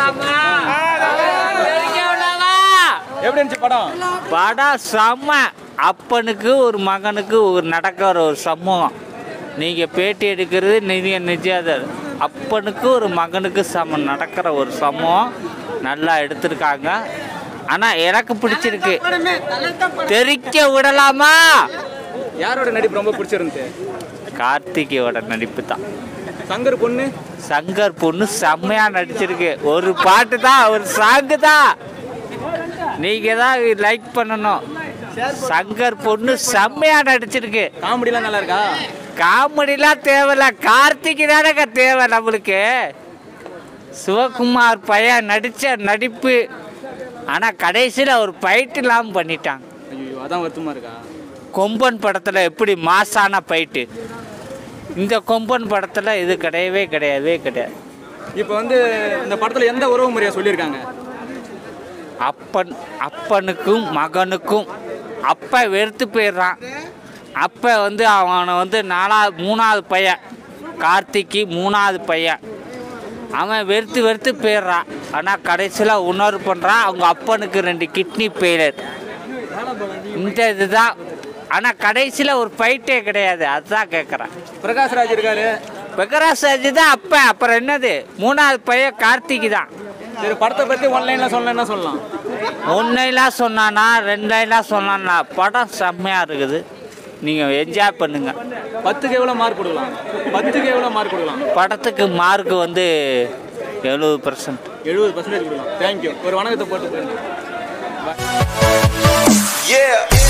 எப்படி இருந்துச்சு படம் படம் செம்ம அப்பனுக்கு ஒரு மகனுக்கு ஒரு நடக்கிற ஒரு சமூகம் நீங்கள் பேட்டி எடுக்கிறது நீங்கள் நிஜாத அப்பனுக்கு ஒரு மகனுக்கு சம நடக்கிற ஒரு சமூகம் நல்லா எடுத்திருக்காங்க ஆனால் எனக்கு பிடிச்சிருக்கு தெரிக்க விடலாமா யாரோட நடிப்பு ரொம்ப பிடிச்சிருந்துச்சு கார்த்திகையோட நடிப்பு தான் சங்கர் பொண்ணு சங்கர் பொண்ணு செம்மையா நடிச்சிருக்கு ஒரு பாட்டு தான் ஒரு சாங்கு தான் நீங்க தான் லைக் பண்ணணும் சங்கர் பொண்ணு செம்மையா நடிச்சிருக்கு காமெடிலாம் நல்லா இருக்கா காமெடிலாம் தேவையில்ல கார்த்திக் தானங்க தேவை நம்மளுக்கு சிவகுமார் பையன் நடித்த நடிப்பு ஆனால் கடைசியில் ஒரு ஃபைட் இல்லாமல் பண்ணிட்டாங்க ஐயோ அதான் வருத்தமா இருக்கா கொம்பன் படத்தில் எப்படி மாசான ஃபைட்டு இந்த கொம்பன் படத்தில் இது கிடையவே கிடையவே கிடையாது இப்போ வந்து இந்த படத்துல எந்த உறவு முறையா சொல்லியிருக்காங்க அப்பன் அப்பனுக்கும் மகனுக்கும் அப்பா வெறுத்து போயிடுறான் அப்போ வந்து அவனை வந்து நாலாவது மூணாவது பையன் கார்த்திக்கு மூணாவது பையன் அவன் வெறுத்து வெறுத்து போயிடுறான் ஆனால் கடைசியில் உணர்வு பண்ணுறான் அவங்க அப்பனுக்கு ரெண்டு கிட்னி ஃபெயிலியர் இந்த இதுதான் ஆனால் கடைசியில் ஒரு ஃபைட்டே கிடையாது அதுதான் கேட்குறேன் பிரகாஷ்ராஜ் இருக்காரு பெக்கராசாஜி தான் அப்போ அப்புறம் என்னது மூணாவது பையன் கார்த்திக் தான் சரி படத்தை பத்தி ஒன் லைன்ல சொல்லலாம் என்ன சொல்லலாம் ஒன்றைலாம் சொன்னானா ரெண்டைலாம் சொன்னானா படம் செம்மையாக இருக்குது நீங்கள் என்ஜாய் பண்ணுங்க பத்துக்கு எவ்வளோ மார்க் கொடுக்கலாம் பத்துக்கு எவ்வளோ மார்க் கொடுக்கலாம் படத்துக்கு மார்க் வந்து எழுபது பர்சன்ட் எழுபது பர்சன்டேஜ் கொடுக்கலாம் தேங்க்யூ ஒரு வணக்கத்தை போட்டு போயிருங்க Yeah.